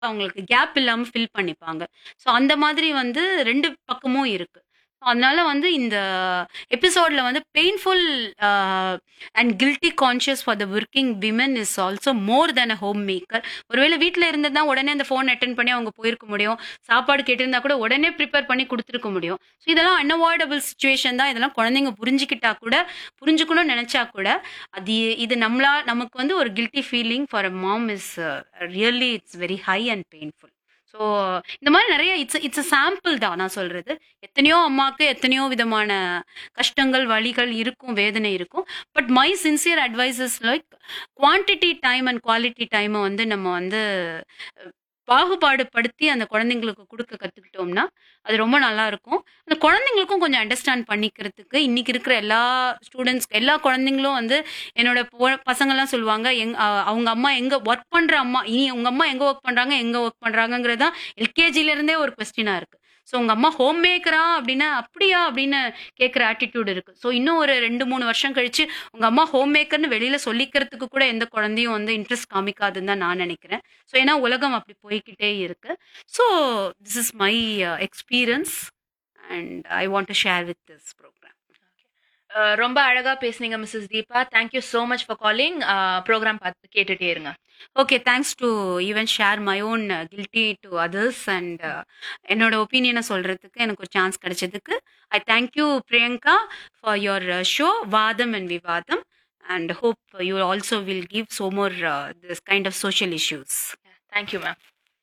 அவங்களுக்கு கேப் இல்லாம ஃபில் பண்ணிப்பாங்க. ஸோ அந்த மாதிரி வந்து 2 பக்கமும் இருக்கு. அதனால வந்து இந்த எபிசோட்ல வந்து painful uh and guilty conscious for the working women is also more then uh home maker. ஒருவேளை வீட்ல இருந்திருந்தா உடனே அந்த ஃபோன் அட்டெண்ட் பண்ணி அவங்க போயிருக்க முடியும். சாப்பாடு கேட்டிருந்தா கூட உடனே ப்ரிப்பேர் பண்ணி குடுத்துருக்க முடியும். ஸோ இதெல்லாம் அன்அவாய்டபிள் சிச்சுவேஷன் தான். இதெல்லாம் குழந்தைங்க புரிஞ்சுக்கிட்டா கூட புரிஞ்சுக்கணும்னு நெனச்சா கூட, அது இது நம்மளா நமக்கு வந்து ஒரு guilty feeling for a mom is really it's very high and painful. So இந்த மாரி நெறைய இட்ஸ் இட்ஸ் அ சாம்பிள் தான் நான் சொல்றது. எத்தனையோ அம்மாக்கு எத்தனையோ விதமான கஷ்டங்கள், வலிகள் இருக்கும், வேதனை இருக்கும். But my sincere advice is like quantity time and quality time வந்து நம்ம வந்து பாகுபாடு படுத்தி அந்த குழந்தைங்களுக்கு குடுக்க கத்துக்கிட்டோம்னா, அது ரொம்ப நல்லாருக்கும். அந்த குழந்தைங்களுக்கும் கொஞ்சம் அண்டர்ஸ்டாண்ட் பண்ணிக்கிறதுக்கு இன்னைக்கு இருக்கிற எல்லா ஸ்டூடண்ட்ஸ் எல்லா குழந்தைங்களும் வந்து என்னோட பொ பசங்கலாம் சொல்லுவாங்க, எங் அ அவங்க அம்மா எங்க வொர்க் பண்ற அம்மா இனி உங்க அம்மா எங்க வொர்க் பண்றாங்க, எங்க வொர்க் பண்றாங்கங்கிறது தான் எல்கேஜில இருந்தே ஒரு கொஸ்டினா இருக்கு. ஸோ உங்க அம்மா ஹோம் மேக்கரா அப்டின்னா, அப்படியா அப்படின்னு கேட்கிற ஆட்டிட்யூட் இருக்கு. ஸோ இன்னும் ஒரு 2, 3 வருஷம் கழிச்சு உங்க அம்மா ஹோம் மேக்கர்ன்னு வெளியில சொல்லிக்கிறதுக்கு கூட எந்த குழந்தையும் வந்து இன்ட்ரெஸ்ட் காமிக்காதுன்னு தான் நான் நெனைக்கிறேன். ஸோ ஏன்னா உலகம் அப்படி போய்க்கிட்டே இருக்கு. So this is my experience and I want to share with this program. அ ரொம்ப அழகா பேசுனீங்க Mrs Deepa. Thank you so much for calling. அ புரோகிராம் பார்த்து கேட்டுட்டே இருங்க. Okay. Thanks to even share my own guilty to others and என்னோட ஒப்பீனியன சொல்றதுக்கு எனக்கு ஒரு சான்ஸ் கிடைச்சதுக்கு, I thank you Priyanka for your show வாதம் அண்ட் விவாதம் and hope you also will give so more this kind of social issues. Thank you ma'am.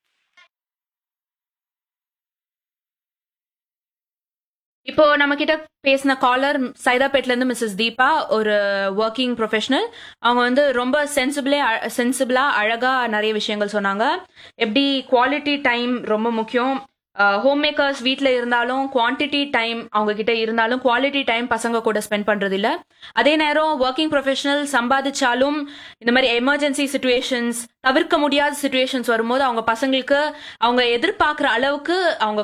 இப்போ நம்ம கிட்ட பேசின காலர் சைதாப்பேட்ல இருந்து மிஸ்ஸஸ் தீபா ஒரு ஒர்க்கிங் ப்ரொஃபஷனல் அவங்க வந்து ரொம்ப சென்சிபிளே சென்சிபிளா அழகா நிறைய விஷயங்கள் சொன்னாங்க எப்படி குவாலிட்டி டைம் ரொம்ப முக்கியம் ஹோம் மேக்கர்ஸ் வீட்டில் இருந்தாலும் குவான்டிட்டி டைம் அவங்க கிட்ட இருந்தாலும் குவாலிட்டி டைம் பசங்க கூட ஸ்பெண்ட் பண்றது இல்ல அதே நேரம் ஒர்க்கிங் ப்ரொஃபஷனல் சம்பாதிச்சாலும் இந்த மாதிரி எமர்ஜென்சி சுச்சுவேஷன்ஸ் தவிர்க்க முடியாத சுச்சுவேஷன்ஸ் வரும்போது அவங்க பசங்களுக்கு அவங்க எதிர்பார்க்குற அளவுக்கு அவங்க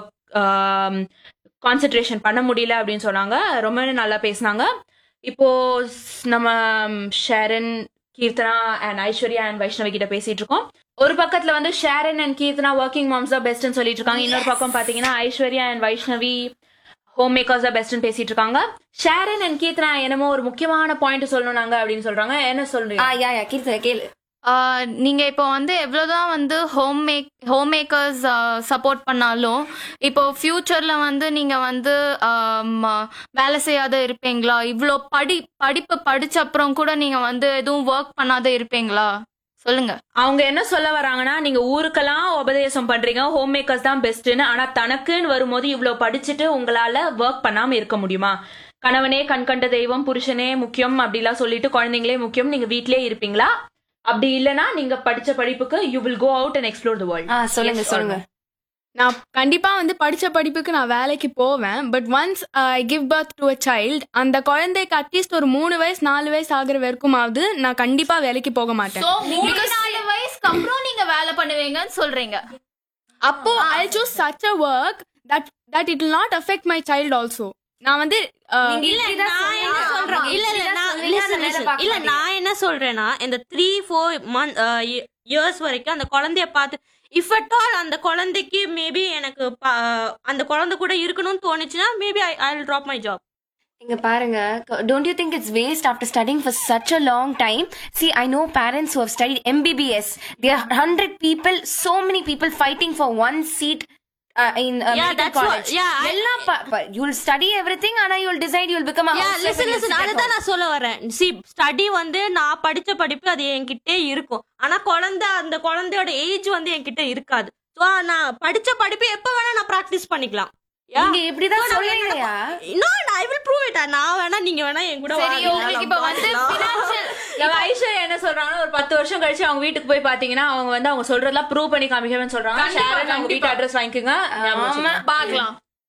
கான்சென்ட்ரேஷன் பண்ண முடியல அப்படின்னு சொன்னாங்க ரொம்ப நல்லா பேசினாங்க இப்போ ஸ்- நம்ம Sharon Keerthana and Aishwarya and Vaishnavi கிட்ட பேசிட்டு இருக்கோம் ஒரு பக்கத்துல வந்து Sharon and Keerthana working moms தான் பெஸ்ட்னு சொல்லிட்டு இருக்காங்க இன்னொரு பக்கம் பாத்தீங்கன்னா Aishwarya and Vaishnavi home makers தான் பெஸ்ட்னு பேசிட்டு இருக்காங்க ஷேரன் அண்ட் கீர்த்தனா என்னமோ ஒரு முக்கியமான பாயிண்ட் சொல்லணும் நாங்க அப்படின்னு சொல்றாங்க என்ன சொல்றீங்க ஆ யா யா கீர்த்தனை கேளு ஆஹ் நீங்க இப்போ வந்து எவ்வளவுதான் வந்து home make home makers support பண்ணாலும் இப்போ ஃபியூச்சர்ல வந்து நீங்க வந்து ஆம், வேலை செய்யாத இருப்பீங்களா இவ்வளோ படி படிப்பு படிச்ச அப்புறம் கூட நீங்க வந்து எதுவும் ஒர்க் பண்ணாத இருப்பீங்களா சொல்லுங்க அவங்க என்ன சொல்ல வராங்கன்னா நீங்க ஊருக்கெல்லாம் உபதேசம் பண்றீங்க ஹோம் மேக்கர்ஸ் தான் பெஸ்ட்னு ஆனா தனக்குன்னு வரும்போது இவ்வளவு படிச்சுட்டு உங்களால ஒர்க் பண்ணாம இருக்க முடியுமா கணவனே கண்கண்ட தெய்வம் புருஷனே முக்கியம் அப்படிலாம் சொல்லிட்டு குழந்தைங்களே முக்கியம் நீங்க வீட்லயே இருப்பீங்களா அப்படி இல்லனா நீங்க படிச்ச படிப்புக்கு you will go out and explore the world ஆ சொல்லுங்க சொல்லுங்க நான் கண்டிப்பா வந்து படிச்ச படிப்புக்கு நான் வேலைக்கு போவேன் but once I give birth to a child அந்த குழந்தைக்கு அட்லீஸ்ட் ஒரு மூணு வயசு நாலு வயசு ஆகுற வரைக்குமாவது நான் கண்டிப்பா வேலைக்கு போக மாட்டேன் நாலு வயசுக்கு அப்புறம் நீங்க வேலை பண்ணுவீங்கன்னு சொல்றீங்க அப்போ I choose such a work that that it will not affect my child also நான் வந்து uh, இல்ல நான் என்ன சொல்றேன் இல்ல இல்ல நான் listen, listen. இல்ல நான் என்ன சொல்றேன்னா இந்த த்ரீ ஃபோர் மந்த் இயர்ஸ் வரைக்கும் அந்த குழந்தைய பார்த்து இஃப் அட் ஆல் அந்த குழந்தைக்கு மேபி எனக்கு ப- அந்த குழந்தை கூட இருக்கணும்னு தோணுச்சுன்னா maybe I I drop my job இங்க பாருங்க don't you think it's waste after studying for such a long time see I know parents who have studied MBBS there hundred people so many people fighting for one seat in Yeah, that's what- yeah, I- எல்லாம் you will study everything ஆனா you will decide you will become listen listen அதுதான் நான் சொல்ல வரேன் C study வந்து நான் படிச்ச படிப்பு அது என்கிட்டே இருக்கும் ஆனா குழந்தை அந்த குழந்தையோட ஏஜ் வந்து என்கிட்ட இருக்காது ஸோ நான் படிச்ச படிப்பு எப்ப வேணா நான் ப்ராக்டிஸ் பண்ணிக்கலாம் Yeah. நீங்க இப்படிதான் No, no, சொல்றீங்கயா No, no, I will prove it. நான் வேணா நீங்க வேணா என் கூட சரி வாங்க. உங்களுக்கு இப்ப வந்து financial நம்ம ஐஸ்வர்யா என்ன சொல்றாங்கன்னா ஒரு பத்து வருஷம் கழிச்சு அவங்க வீட்டுக்கு போய் பாத்தீங்கன்னா அவங்க வந்து அவங்க சொல்றதெல்லாம் ப்ரூவ் பண்ணி காமிக்கணும்னு சொல்றாங்க ஷேரன் அவங்க வீட்டு அட்ரஸ் வாங்கிக்கோங்க ஞாபகம் வச்சுக்கோங்க. பார்க்கலாம்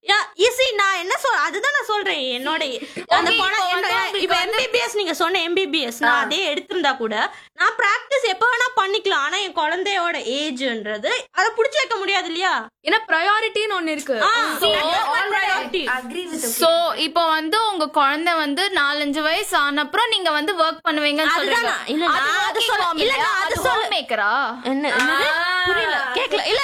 ஈஸி நான் என்ன சொல் அதுதான் நான் சொல்றேன் என்னோட அந்த Okay, குழந்தை- இப்போ வந்து என்னோட- உங்களுக்கு இப்ப வந்து- எம்பிபிஎஸ் நீங்க சொன்ன எம்பிபிஎஸ் நான் அதே எடுத்திருந்தா கூட நான் பிராக்டிஸ் எப்ப வேணா பண்ணிக்கலாம் ஆனா என் குழந்தையோட ஏஜ்ன்றது அதை புடிச்சு வைக்க முடியாது இல்லையா ஏன்னா ப்ரையாரிட்டின்னு ஒண்ணு இருக்கு ஆ, So, one priority. agree with so இப்போ வந்து உங்க குழந்தை வந்து நாலஞ்சு வயசு ஆனப்புறம் நீங்க வந்து ஒர்க் பண்ணுவீங்கன்னு அதுதான் சொல்றீங்க நான்- இல்ல, நான் அது சொல்ல- இல்ல, நான் அது சொல்ல- மேக்கரா என்ன என்னது? புரியல கேட்கல இல்ல